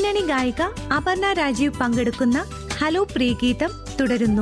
പിന്നണി ഗായിക അപർണ രാജീവ് പങ്കെടുക്കുന്ന ഹലോ പ്രിയഗീതം തുടരുന്നു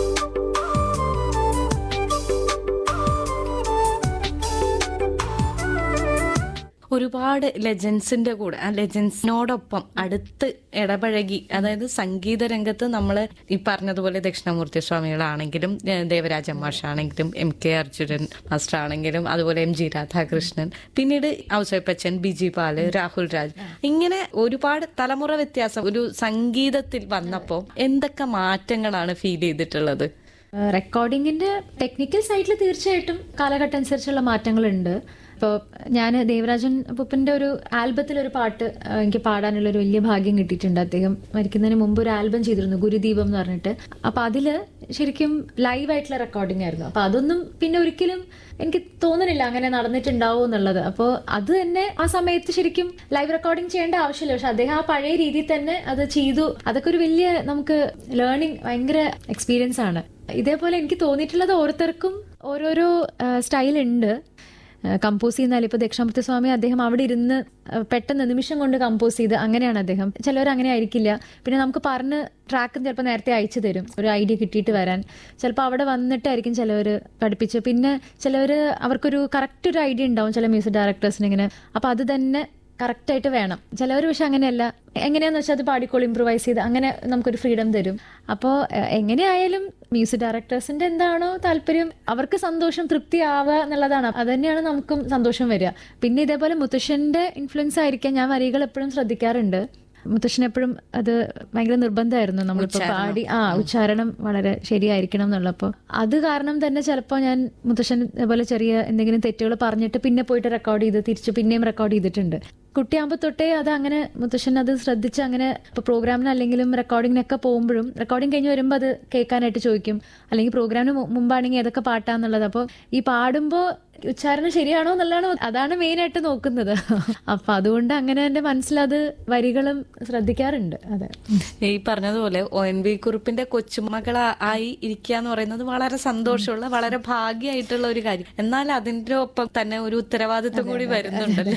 ഒരുപാട് ലെജൻസിന്റെ കൂടെ ആ ലെജൻസിനോടൊപ്പം അടുത്ത് ഇടപഴകി അതായത് സംഗീത രംഗത്ത് നമ്മൾ ഈ പറഞ്ഞതുപോലെ ദക്ഷിണമൂർത്തി സ്വാമികളാണെങ്കിലും ഏഹ് ദേവരാജ മാഷാണെങ്കിലും എം കെ അർജുനൻ മാസ്റ്റർ ആണെങ്കിലും അതുപോലെ എം ജി രാധാകൃഷ്ണൻ പിന്നീട് ഔസേപ്പച്ചൻ ബിജി പാല് രാഹുൽ രാജ് ഇങ്ങനെ ഒരുപാട് തലമുറ വ്യത്യാസം ഒരു സംഗീതത്തിൽ വന്നപ്പോൾ എന്തൊക്കെ മാറ്റങ്ങളാണ് ഫീൽ ചെയ്തിട്ടുള്ളത് റെക്കോർഡിങ്ങിന്റെ ടെക്നിക്കൽ സൈഡിൽ തീർച്ചയായിട്ടും കാലഘട്ടം അനുസരിച്ചുള്ള മാറ്റങ്ങളുണ്ട് ഇപ്പോൾ ഞാൻ ദേവരാജൻ പുപ്പന്റെ ഒരു ആൽബത്തിൽ ഒരു പാട്ട് ആ, എനിക്ക് പാടാനുള്ള ഒരു വലിയ ഭാഗ്യം കിട്ടിയിട്ടുണ്ട് അദ്ദേഹം മരിക്കുന്നതിന് മുമ്പ് ഒരു ആൽബം ചെയ്തിരുന്നു ഗുരുദീപം എന്ന് പറഞ്ഞിട്ട് അപ്പൊ അതില് ശരിക്കും ലൈവ് ആയിട്ടുള്ള റെക്കോർഡിംഗ് ആയിരുന്നു അപ്പൊ അതൊന്നും പിന്നെ ഒരിക്കലും എനിക്ക് തോന്നുന്നില്ല അങ്ങനെ നടന്നിട്ടുണ്ടാവും എന്നുള്ളത് അപ്പോൾ അത് തന്നെ ആ സമയത്ത് ശരിക്കും ലൈവ് റെക്കോർഡിംഗ് ചെയ്യേണ്ട ആവശ്യമില്ല പക്ഷെ അദ്ദേഹം ആ പഴയ രീതിയിൽ തന്നെ അത് ചെയ്തു അതൊക്കെ ഒരു വലിയ നമുക്ക് ലേണിംഗ് ഭയങ്കര എക്സ്പീരിയൻസ് ആണ് ഇതേപോലെ എനിക്ക് തോന്നിയിട്ടുള്ളത് ഓരോരുത്തർക്കും ഓരോരോ സ്റ്റൈൽ ഉണ്ട് കമ്പോസ് ചെയ്യുന്നാൽ ഇപ്പൊ ദക്ഷിണാമൂർത്തി സ്വാമി അദ്ദേഹം അവിടെ ഇരുന്ന് ആ, പെട്ടെന്ന് നിമിഷം കൊണ്ട് കമ്പോസ് ചെയ്ത് അങ്ങനെയാണ് അദ്ദേഹം ചിലവർ അങ്ങനെ ആയിരിക്കില്ല പിന്നെ നമുക്ക് പറഞ്ഞ് ട്രാക്കും ചിലപ്പോൾ നേരത്തെ അയച്ചു തരും ഒരു ഐഡിയ കിട്ടിയിട്ട് വരാൻ ചിലപ്പോൾ അവിടെ വന്നിട്ടായിരിക്കും ചിലവർ പഠിപ്പിച്ച് പിന്നെ ചിലവർ അവർക്കൊരു കറക്റ്റ് ഒരു ഐഡിയ ഉണ്ടാവും ചില മ്യൂസിക് ഡയറക്ടേഴ്സിന് ഇങ്ങനെ അപ്പൊ അത് തന്നെ കറക്റ്റ് ആയിട്ട് വേണം ചിലവർ പക്ഷെ അങ്ങനെയല്ല എങ്ങനെയാന്ന് വെച്ചാൽ അത് പാടിക്കോൾ ഇമ്പ്രൂവൈസ് ചെയ്ത് അങ്ങനെ നമുക്കൊരു ഫ്രീഡം തരും അപ്പോൾ എങ്ങനെയായാലും മ്യൂസിക് ഡയറക്ടേഴ്സിന്റെ എന്താണോ താല്പര്യം അവർക്ക് സന്തോഷം തൃപ്തി ആവുക എന്നുള്ളതാണ് അത് തന്നെയാണ് നമുക്കും സന്തോഷം വരിക പിന്നെ ഇതേപോലെ മുത്തശ്ശന്റെ ഇൻഫ്ലുവൻസ് ആയിരിക്കാം ഞാൻ വരികൾ എപ്പോഴും ശ്രദ്ധിക്കാറുണ്ട് മുത്തശ്ശൻ എപ്പോഴും അത് ഭയങ്കര നിർബന്ധമായിരുന്നു നമ്മളിപ്പോ പാടി ആ ഉച്ചാരണം വളരെ ശരിയായിരിക്കണം എന്നുള്ളപ്പോ അത് കാരണം തന്നെ ചിലപ്പോൾ ഞാൻ മുത്തശ്ശൻ ഇതേപോലെ ചെറിയ എന്തെങ്കിലും തെറ്റുകൾ പറഞ്ഞിട്ട് പിന്നെ പോയിട്ട് റെക്കോർഡ് ചെയ്ത് തിരിച്ച് പിന്നെയും റെക്കോർഡ് ചെയ്തിട്ടുണ്ട് കുട്ടിയാകുമ്പോൾ തൊട്ടേ അത് അങ്ങനെ മുത്തശ്ശൻ അത് ശ്രദ്ധിച്ച് അങ്ങനെ ഇപ്പൊ പ്രോഗ്രാമിന് അല്ലെങ്കിലും റെക്കോർഡിങ്ങിനൊക്കെ പോകുമ്പോഴും റെക്കോർഡിംഗ് കഴിഞ്ഞ് വരുമ്പോൾ അത് കേൾക്കാനായിട്ട് ചോദിക്കും അല്ലെങ്കിൽ പ്രോഗ്രാമിന് മു- മുമ്പാണെങ്കിൽ ഏതൊക്കെ പാട്ടാന്നുള്ളത് അപ്പോൾ ഈ പാടുമ്പോൾ ഉച്ചാരണം ശരിയാണോ എന്നുള്ളതാണ് അതാണ് മെയിൻ ആയിട്ട് നോക്കുന്നത് അപ്പൊ അതുകൊണ്ട് അങ്ങനെ എന്റെ മനസ്സിലത് വരികളും ശ്രദ്ധിക്കാറുണ്ട് അതെ ഈ പറഞ്ഞതുപോലെ ഒ എൻ വി കുറിപ്പിന്റെ കൊച്ചുമകളായി ഇരിക്കുക എന്ന് പറയുന്നത് വളരെ സന്തോഷമുള്ള വളരെ ഭാഗ്യമായിട്ടുള്ള ഒരു കാര്യം എന്നാൽ അതിന്റെ ഒപ്പം തന്നെ ഒരു ഉത്തരവാദിത്വം കൂടി വരുന്നുണ്ടല്ലേ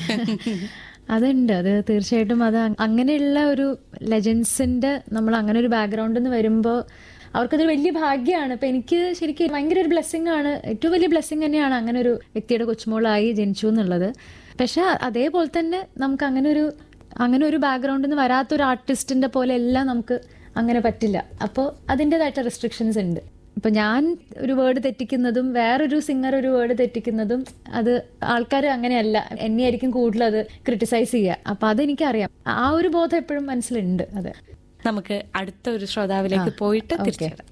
അതുണ്ട് അത് തീർച്ചയായിട്ടും അത് അ- അങ്ങനെയുള്ള ഒരു ലെജൻസിന്റെ നമ്മൾ അങ്ങനെ ഒരു ബാക്ക്ഗ്രൗണ്ടിൽ നിന്ന് വരുമ്പോൾ അവർക്കതൊരു വലിയ ഭാഗ്യമാണ് ഇപ്പൊ എനിക്ക് ശരിക്കും ഭയങ്കര ഒരു ബ്ലെസ്സിങ് ആണ് ഏറ്റവും വലിയ ബ്ലെസ്സിങ് തന്നെയാണ് അങ്ങനെ ഒരു വ്യക്തിയുടെ കൊച്ചുമോളായി ജനിച്ചു എന്നുള്ളത് പക്ഷെ അതേപോലെ തന്നെ നമുക്ക് അങ്ങനെ ഒരു അങ്ങനെ ഒരു ബാക്ക്ഗ്രൗണ്ടിൽ നിന്ന് വരാത്ത ഒരു ആർട്ടിസ്റ്റിന്റെ പോലെ എല്ലാം നമുക്ക് അങ്ങനെ പറ്റില്ല അപ്പോൾ അതിൻ്റെതായിട്ട് റെസ്ട്രിക്ഷൻസ് ഉണ്ട് ഇപ്പൊ ഞാൻ ഒരു വേർഡ് തെറ്റിക്കുന്നതും വേറൊരു സിംഗർ ഒരു വേർഡ് തെറ്റിക്കുന്നതും അത് ആൾക്കാർ അങ്ങനെയല്ല എന്നെയായിരിക്കും കൂടുതൽ അത് ക്രിട്ടിസൈസ് ചെയ്യുക അപ്പൊ അതെനിക്കറിയാം ആ ഒരു ബോധം എപ്പോഴും മനസ്സിലുണ്ട് അതെ നമുക്ക് അടുത്ത ഒരു ശ്രോതാവിലേക്ക് പോയിട്ട് തിരിച്ചു വരാം.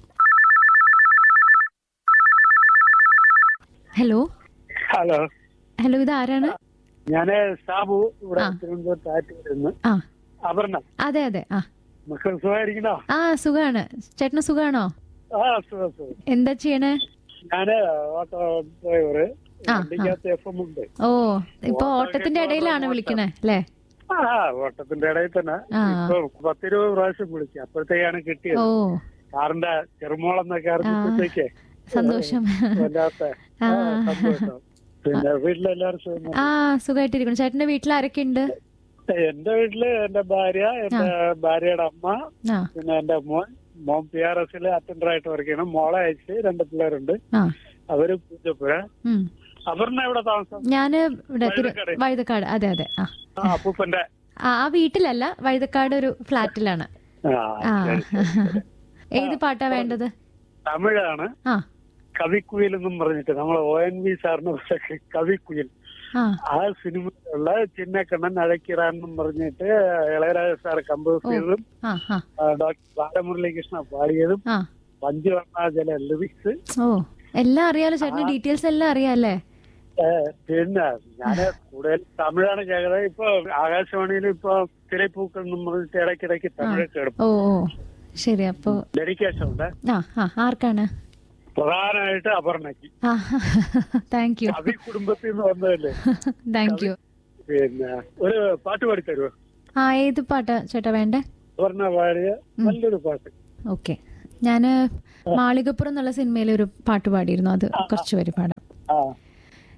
ഹലോ ഹലോ ഹലോ ഇത് ആരാണ് ഞാന് സാബു ഇവിടെ തിരുവനന്തപുരത്ത് ആറ്റുവരുന്നു ആ അപർണ അതെ അതെ ആ മക്കൾ സുഖമായിരിക്കണോ ആ സുഖാണ് ചേട്ടന് സുഖാണോ ആ സുഖം സുഖം എന്താ ചെയ്യണേ ഞാന് ഓട്ടോ ഡ്രൈവർ ആ, വണ്ടിക്കകത്ത് എഫ് എം ഉണ്ട് ഓ ഇപ്പൊ ഓട്ടത്തിന്റെ ഇടയിലാണ് വിളിക്കണേ അല്ലേ ആ ഓട്ടത്തിന്റെ ഇടയിൽ തന്നെ ആ. ഇപ്പൊ പത്തിരുപത് പ്രാവശ്യം വിളിച്ചു അപ്പോഴത്തേക്കാണ് കിട്ടിയത് ഓ കാറിന്റെ ചെറുമോളെന്നൊക്കെ അറിഞ്ഞപ്പോഴത്തേക്ക് സന്തോഷം വല്ലാത്ത ആ. ആ, സന്തോഷം പിന്നെ വീട്ടിലെല്ലാവരും സുഖം ആ സുഖമായിട്ടിരിക്കണം ചേട്ടന്റെ വീട്ടിൽ ആരൊക്കെ ഉണ്ട് എന്റെ വീട്ടില് എന്റെ ഭാര്യ എന്റെ ഭാര്യയുടെ അമ്മ ആ പിന്നെ എന്റെ മോൻ മോൻ പി ആർ എസിൽ അറ്റൻഡർ ആയിട്ട് വർക്ക് ചെയ്യണം മോളെ അയച്ച് രണ്ട് പിള്ളേരുണ്ട് ആ അവര് പൂജപ്പുര ഉം അപർണ എവിടെ താമസം ഞാന് ഇവിടെ തിരു- വഴുതക്കാട്. വഴുതക്കാട് അതെ അതെ ആ ആ അപ്പൂപ്പന്റെ ആ ആ വീട്ടിലല്ല വഴുതക്കാട് ഒരു ഫ്ലാറ്റിലാണ് ആ ആ ശരി, ശരി, ശരി. ഏത് പാട്ടാ വേണ്ടത് തമിഴാണ് ആ കവിക്കുയിൽ എന്നും പറഞ്ഞിട്ട് നമ്മൾ ഒ എൻ വി സാറിന് പറഞ്ഞ കവിക്കുയിൽ ആ ആ സിനിമയിലുള്ള ചിന്നക്കണ്ണൻ അഴക്കിറാൻ എന്നും പറഞ്ഞിട്ട് ഇളയരാജ സാർ കമ്പോസ് ചെയ്തതും ആ ആ ആ, ഡോക്ടർ ബാലമുരളീകൃഷ്ണ പാടിയതും ആ പഞ്ചവർണ്ണാജല ലിറിക്സ് ഓ എല്ലാം അറിയാലോ ചേട്ടന് ഡീറ്റെയിൽസ് എല്ലാം അറിയാല്ലേ ഏ, പിന്നെ ഞാന് കൂടുതൽ തമിഴാണ് കേൾക്കുന്നത് ഇപ്പൊ ആകാശവാണിയിൽ ഇപ്പൊ തിരപ്പൂക്കൾ എന്നും പറഞ്ഞിട്ട് ഇടയ്ക്കിടയ്ക്ക് തമിഴ് കേടും ഓ ഓ ശരി അപ്പോ ഡെഡിക്കേഷൻ ഉണ്ട് ആ ആ ആർക്കാണ് പ്രധാനമായിട്ട് അപർണയ്ക്ക് ആ താങ്ക് യു കവി കുടുംബത്തിൽ നിന്ന് വന്നതല്ലേ താങ്ക് യു പിന്നെ ഒരു പാട്ട് പാടി തരുമോ ആ ഏത് പാട്ടാ ചേട്ടാ വേണ്ടേ അപർണ പാടിയ നല്ലൊരു പാട്ട് ഓക്കെ ഞാന് മാളികപ്പുറം എന്നുള്ള സിനിമയിലെ ഒരു പാട്ട് പാടിയിരുന്നു അത് കുറച്ച് പേര് പാടാം ആ